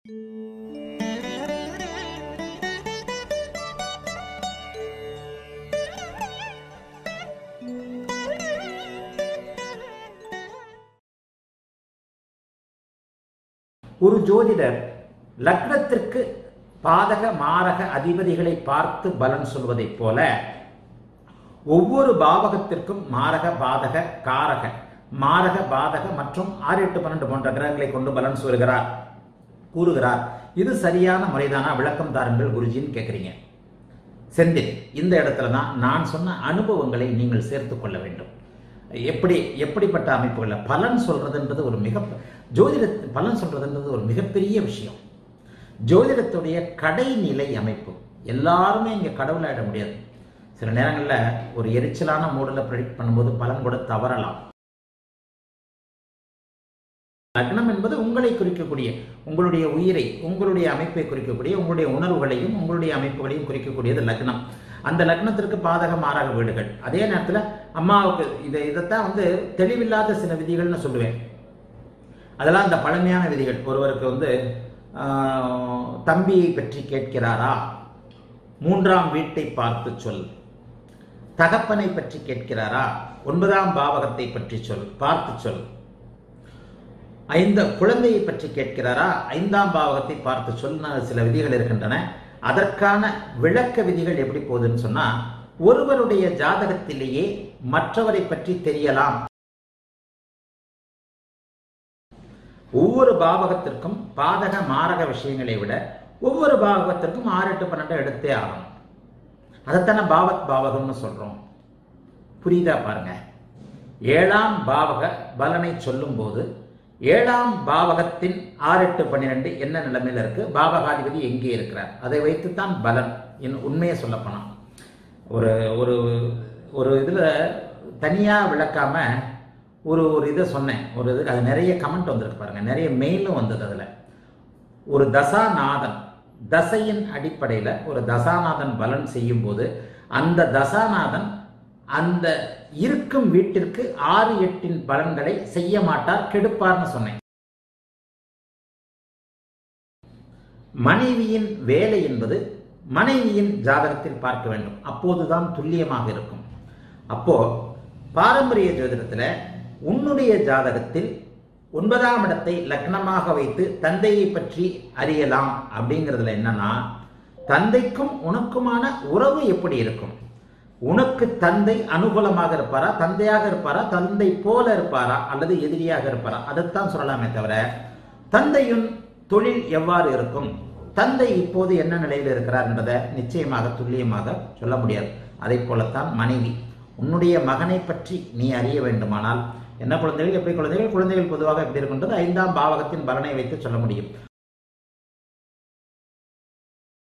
ஒரு ஜோதிடர் லக்னத்திற்கு பாதக மாரக அதிபதிகளை பார்த்து பலன் சொல்வதைப் போல ஒவ்வொரு பாவகத்திற்கும் மாரக பாதக காரக மாரக பாதக மற்றும் ஆறு எட்டு பன்னெண்டு போன்ற கிரகங்களை கொண்டு பலன் சொல்கிறார் கூறுகிறார் இது சரியான முறைதானா விளக்கம் தாருங்கள் குருஜின்னு கேட்குறீங்க செந்தில் இந்த இடத்துல தான் நான் சொன்ன அனுபவங்களை நீங்கள் சேர்த்து கொள்ள வேண்டும் எப்படி எப்படிப்பட்ட அமைப்புகளில் பலன் சொல்றதுன்றது ஒரு மிக ஜோதிட பலன் சொல்றதுன்றது ஒரு மிகப்பெரிய விஷயம் ஜோதிடத்துடைய கடைநிலை அமைப்பு எல்லாருமே இங்கே கடவுளாயிட முடியாது சில நேரங்களில் ஒரு எரிச்சலான மூடில் ப்ரெடிக்ட் பண்ணும்போது பலன் கூட தவறலாம் லக்னம் என்பது உங்களை குறிக்கக்கூடிய உங்களுடைய உயிரை உங்களுடைய அமைப்பை குறிக்கக்கூடிய உங்களுடைய உணர்வுகளையும் உங்களுடைய அமைப்புகளையும் குறிக்கக்கூடியது லக்னம் அந்த லக்னத்திற்கு பாதக மாறாக வீடுகள் அதே நேரத்தில் அம்மாவுக்கு இதை இதைத்தான் வந்து தெளிவில்லாத சில விதிகள்னு சொல்லுவேன் அதெல்லாம் அந்த பழமையான விதிகள் ஒருவருக்கு வந்து தம்பியை பற்றி கேட்கிறாரா மூன்றாம் வீட்டை பார்த்து சொல் தகப்பனை பற்றி கேட்கிறாரா ஒன்பதாம் பாவகத்தை பற்றி சொல் பார்த்து சொல் ஐந்த குழந்தையை பற்றி கேட்கிறாரா ஐந்தாம் பாவகத்தை பார்த்து சொன்ன சில விதிகள் இருக்கின்றன அதற்கான விளக்க விதிகள் எப்படி போகுதுன்னு சொன்னா ஒருவருடைய ஜாதகத்திலேயே மற்றவரை பற்றி தெரியலாம் ஒவ்வொரு பாவகத்திற்கும் பாதக மாரக விஷயங்களை விட ஒவ்வொரு பாவகத்திற்கும் ஆறு எட்டு பன்னெண்டு எடுத்தே ஆகணும் அதைத்தானே பாவத் பாவகம்னு சொல்றோம் புரியுதா பாருங்க ஏழாம் பாவக பலனை சொல்லும் போது ஏழாம் பாவகத்தின் ஆறு எட்டு பன்னிரெண்டு என்ன நிலைமையில இருக்கு பாவகாதிபதி எங்கே இருக்கிறார் அதை வைத்துத்தான் பலன் என் உண்மையை சொல்ல போனான் ஒரு ஒரு ஒரு இதில் தனியாக விளக்காம ஒரு ஒரு இதை சொன்னேன் ஒரு இது அது நிறைய கமெண்ட் வந்திருக்கு பாருங்க நிறைய மெயிலும் வந்தது அதில் ஒரு தசாநாதன் தசையின் அடிப்படையில் ஒரு தசாநாதன் பலன் செய்யும் போது அந்த தசாநாதன் அந்த இருக்கும் வீட்டிற்கு ஆறு எட்டின் பலன்களை செய்ய மாட்டார் கெடுப்பார்னு சொன்னேன் மனைவியின் வேலை என்பது மனைவியின் ஜாதகத்தில் பார்க்க வேண்டும் அப்போதுதான் துல்லியமாக இருக்கும் அப்போ பாரம்பரிய ஜோதிடத்தில் உன்னுடைய ஜாதகத்தில் ஒன்பதாம் இடத்தை லக்னமாக வைத்து தந்தையை பற்றி அறியலாம் அப்படிங்கிறதுல என்னன்னா தந்தைக்கும் உனக்குமான உறவு எப்படி இருக்கும் உனக்கு தந்தை அனுகூலமாக இருப்பாரா தந்தையாக இருப்பாரா தந்தை போல இருப்பாரா அல்லது எதிரியாக இருப்பாரா அதைத்தான் சொல்லலாமே தவிர தந்தையின் தொழில் எவ்வாறு இருக்கும் தந்தை இப்போது என்ன நிலையில் இருக்கிறார் என்பதை நிச்சயமாக துல்லியமாக சொல்ல முடியாது அதை போலத்தான் மனைவி உன்னுடைய மகனை பற்றி நீ அறிய வேண்டுமானால் என்ன குழந்தைகள் எப்படி குழந்தைகள் குழந்தைகள் பொதுவாக எப்படி இருக்கின்றது ஐந்தாம் பாவகத்தின் பலனை வைத்து சொல்ல முடியும்